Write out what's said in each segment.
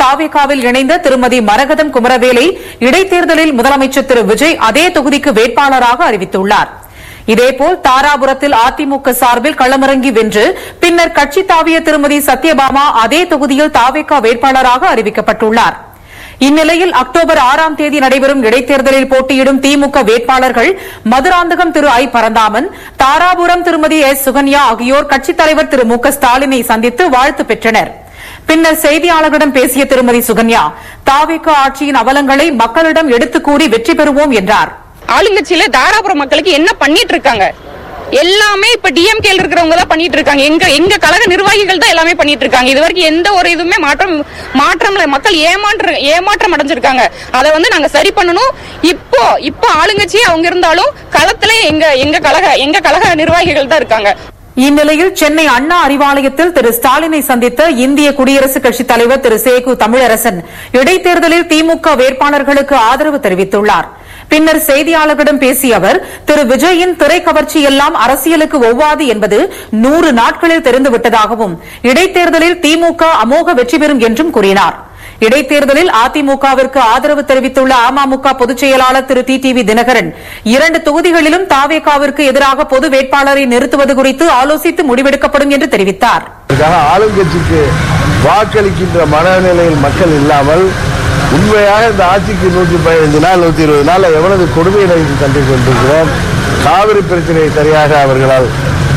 தாவேகாவில் இணைந்த திருமதி மரகதம் குமரவேலை இடைத்தேர்தலில் முதலமைச்சர் திரு விஜய் அதே தொகுதிக்கு வேட்பாளராக அறிவித்துள்ளார் இதேபோல் தாராபுரத்தில் அதிமுக சார்பில் களமிறங்கி வென்று பின்னர் கட்சி தாவிய திருமதி சத்யபாமா அதே தொகுதியில் தாவேகா வேட்பாளராக அறிவிக்கப்பட்டுள்ளார் இந்நிலையில் அக்டோபர் ஆறாம் தேதி நடைபெறும் இடைத்தேர்தலில் போட்டியிடும் திமுக வேட்பாளர்கள் மதுராந்தகம் திரு ஐ பரந்தாமன் தாராபுரம் திருமதி எஸ் சுகன்யா ஆகியோர் கட்சித் தலைவர் திரு மு க ஸ்டாலினை சந்தித்து வாழ்த்து பெற்றனர் பின்னர் செய்தியாளர்களிடம் பேசிய திருமதி சுகன்யா தாவேகா ஆட்சியின் அவலங்களை மக்களிடம் எடுத்துக் கூறி வெற்றி பெறுவோம் என்றார் ஆளுங்கட்சியில தாராபுரம் மக்களுக்கு என்ன பண்ணிட்டு இருக்காங்க எல்லாமே இப்ப டிஎம்கே இருக்கிறவங்க தான் பண்ணிட்டு இருக்காங்க எங்க எங்க கழக நிர்வாகிகள் தான் எல்லாமே பண்ணிட்டு இருக்காங்க இது வரைக்கும் எந்த ஒரு இதுவுமே மாற்றம் மாற்றம்ல மக்கள் ஏமாற்ற ஏமாற்றம் அடைஞ்சிருக்காங்க அதை வந்து நாங்க சரி பண்ணணும் இப்போ இப்போ ஆளுங்கட்சி அவங்க இருந்தாலும் களத்துல எங்க எங்க கழக எங்க கழக நிர்வாகிகள் தான் இருக்காங்க இந்நிலையில் சென்னை அண்ணா அறிவாலயத்தில் திரு ஸ்டாலினை சந்தித்த இந்திய குடியரசுக் கட்சித் தலைவர் திரு சேகு தமிழரசன் இடைத்தேர்தலில் திமுக வேட்பாளர்களுக்கு ஆதரவு தெரிவித்துள்ளார் பின்னர் செய்தியாளர்களிடம் பேசிய அவர் திரு விஜயின் திரை கவர்ச்சி எல்லாம் அரசியலுக்கு ஒவ்வாது என்பது நூறு நாட்களில் தெரிந்துவிட்டதாகவும் இடைத்தேர்தலில் திமுக அமோக வெற்றி பெறும் என்றும் கூறினார் இடைத்தேர்தலில் அதிமுகவிற்கு ஆதரவு தெரிவித்துள்ள அமமுக பொதுச் செயலாளர் திரு டி டிவி தினகரன் இரண்டு தொகுதிகளிலும் தாவேகாவிற்கு எதிராக பொது வேட்பாளரை நிறுத்துவது குறித்து ஆலோசித்து முடிவெடுக்கப்படும் என்று தெரிவித்தார் இதற்காக ஆளுங்கட்சிக்கு வாக்களிக்கின்ற மனநிலையில் மக்கள் இல்லாமல் உண்மையாக இந்த ஆட்சிக்கு நூற்றி பதினைந்து நாள் நூற்றி இருபது நாள் எவ்வளவு கொடுமையை கண்டு கொண்டிருக்கிறோம் காவிரி பிரச்சனையை சரியாக அவர்களால்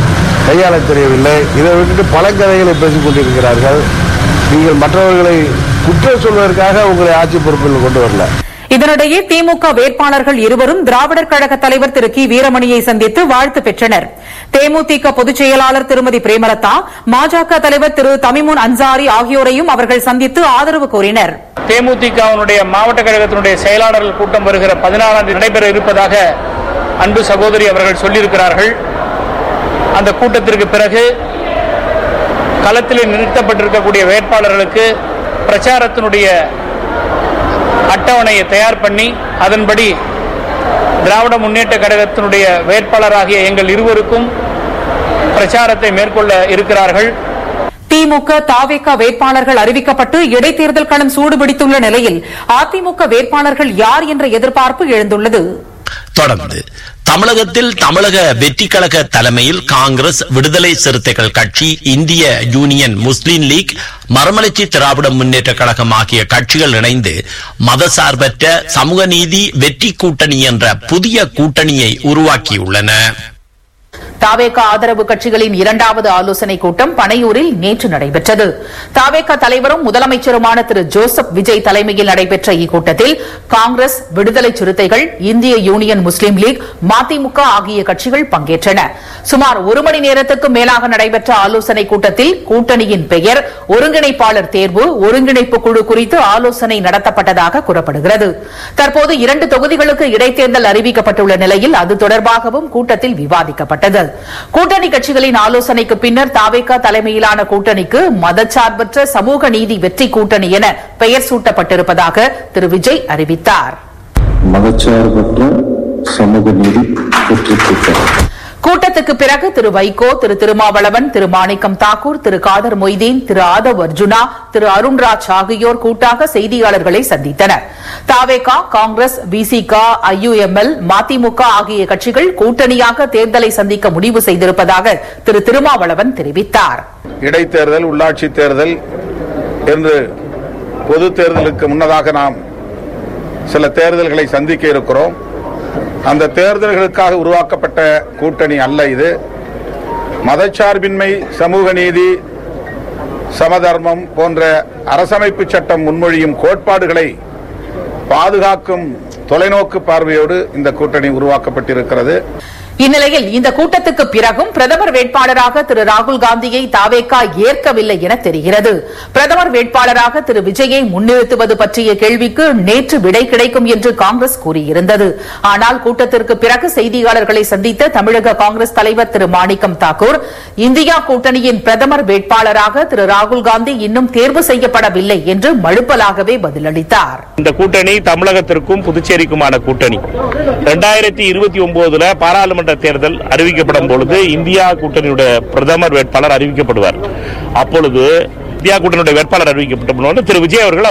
கையாள தெரியவில்லை இதை விட்டுட்டு பல கதைகளை பேசிக் கொண்டிருக்கிறார்கள் நீங்கள் மற்றவர்களை குற்றம் சொல்வதற்காக உங்களை ஆட்சி பொறுப்பில் கொண்டு வரல இதனிடையே திமுக வேட்பாளர்கள் இருவரும் திராவிடர் கழக தலைவர் திரு கி வீரமணியை சந்தித்து வாழ்த்து பெற்றனர் தேமுதிக பொதுச் செயலாளர் திருமதி பிரேமலதா பாஜக தலைவர் திரு தமிமுன் அன்சாரி ஆகியோரையும் அவர்கள் சந்தித்து ஆதரவு கோரினர் தேமுதிகவினுடைய மாவட்ட கழகத்தினுடைய செயலாளர்கள் கூட்டம் வருகிற பதினாறாம் தேதி நடைபெற இருப்பதாக அன்பு சகோதரி அவர்கள் சொல்லியிருக்கிறார்கள் அந்த கூட்டத்திற்கு பிறகு களத்தில் நிறுத்தப்பட்டிருக்கக்கூடிய வேட்பாளர்களுக்கு பிரச்சாரத்தினுடைய அட்டவணையை தயார் பண்ணி அதன்படி திராவிட முன்னேற்ற கழகத்தினுடைய வேட்பாளராகிய எங்கள் இருவருக்கும் பிரச்சாரத்தை மேற்கொள்ள இருக்கிறார்கள் திமுக தாவேக வேட்பாளர்கள் அறிவிக்கப்பட்டு இடைத்தேர்தல் களம் சூடுபிடித்துள்ள நிலையில் அதிமுக வேட்பாளர்கள் யார் என்ற எதிர்பார்ப்பு எழுந்துள்ளது தொடர்ந்து தமிழகத்தில் தமிழக வெற்றி கழக தலைமையில் காங்கிரஸ் விடுதலை சிறுத்தைகள் கட்சி இந்திய யூனியன் முஸ்லீம் லீக் மறுமலர்ச்சி திராவிட முன்னேற்ற கழகம் ஆகிய கட்சிகள் இணைந்து மதசார்பற்ற சமூக நீதி வெற்றி கூட்டணி என்ற புதிய கூட்டணியை உருவாக்கியுள்ளன தாவேகா ஆதரவு கட்சிகளின் இரண்டாவது ஆலோசனைக் கூட்டம் பனையூரில் நேற்று நடைபெற்றது தாவேகா தலைவரும் முதலமைச்சருமான திரு ஜோசப் விஜய் தலைமையில் நடைபெற்ற இக்கூட்டத்தில் காங்கிரஸ் விடுதலை சிறுத்தைகள் இந்திய யூனியன் முஸ்லீம் லீக் மதிமுக ஆகிய கட்சிகள் பங்கேற்றன சுமார் ஒரு மணி நேரத்துக்கும் மேலாக நடைபெற்ற ஆலோசனைக் கூட்டத்தில் கூட்டணியின் பெயர் ஒருங்கிணைப்பாளர் தேர்வு ஒருங்கிணைப்பு குழு குறித்து ஆலோசனை நடத்தப்பட்டதாக கூறப்படுகிறது தற்போது இரண்டு தொகுதிகளுக்கு இடைத்தேர்தல் அறிவிக்கப்பட்டுள்ள நிலையில் அது தொடர்பாகவும் கூட்டத்தில் விவாதிக்கப்பட்டது கூட்டணி கட்சிகளின் ஆலோசனைக்கு பின்னர் தாவேகா தலைமையிலான கூட்டணிக்கு மதச்சார்பற்ற சமூக நீதி வெற்றி கூட்டணி என பெயர் சூட்டப்பட்டிருப்பதாக திரு விஜய் அறிவித்தார் மதச்சார்பற்ற சமூக நீதி வெற்றி கூட்டணி கூட்டத்துக்கு பிறகு திரு வைகோ திரு திருமாவளவன் திரு மாணிக்கம் தாக்கூர் திரு காதர் மொய்தீன் திரு ஆதவ் அர்ஜுனா திரு அருண்ராஜ் ஆகியோர் கூட்டாக செய்தியாளர்களை சந்தித்தனர் தாவேகா காங்கிரஸ் பிசிக ஐயுஎம்எல் மதிமுக ஆகிய கட்சிகள் கூட்டணியாக தேர்தலை சந்திக்க முடிவு செய்திருப்பதாக திரு திருமாவளவன் தெரிவித்தார் இடைத்தேர்தல் உள்ளாட்சி தேர்தல் என்று பொது தேர்தலுக்கு முன்னதாக நாம் சில தேர்தல்களை சந்திக்க இருக்கிறோம் அந்த தேர்தல்களுக்காக உருவாக்கப்பட்ட கூட்டணி அல்ல இது மதச்சார்பின்மை சமூக நீதி சமதர்மம் போன்ற அரசமைப்பு சட்டம் முன்மொழியும் கோட்பாடுகளை பாதுகாக்கும் தொலைநோக்கு பார்வையோடு இந்த கூட்டணி உருவாக்கப்பட்டிருக்கிறது இந்நிலையில் இந்த கூட்டத்துக்கு பிறகும் பிரதமர் வேட்பாளராக திரு ராகுல் காந்தியை தாவேகா ஏற்கவில்லை என தெரிகிறது பிரதமர் வேட்பாளராக திரு விஜயை முன்னிறுத்துவது பற்றிய கேள்விக்கு நேற்று விடை கிடைக்கும் என்று காங்கிரஸ் கூறியிருந்தது ஆனால் கூட்டத்திற்கு பிறகு செய்தியாளர்களை சந்தித்த தமிழக காங்கிரஸ் தலைவர் திரு மாணிக்கம் தாக்கூர் இந்தியா கூட்டணியின் பிரதமர் வேட்பாளராக திரு ராகுல் காந்தி இன்னும் தேர்வு செய்யப்படவில்லை என்று மழுப்பலாகவே பதிலளித்தார் இந்த கூட்டணி தமிழகத்திற்கும் புதுச்சேரிக்குமான கூட்டணி ரெண்டாயிரத்தி இருபத்தி ஒன்பதுல பாராளுமன்ற தேர்தல் அறிவிக்கப்படும் பொழுது இந்தியா கூட்டணியுடைய பிரதமர் வேட்பாளர் அறிவிக்கப்படுவார் அப்பொழுது இந்தியா கூட்டணியுடைய வேட்பாளர் அறிவிக்கப்பட்ட பொழுது திரு விஜய் அவர்கள்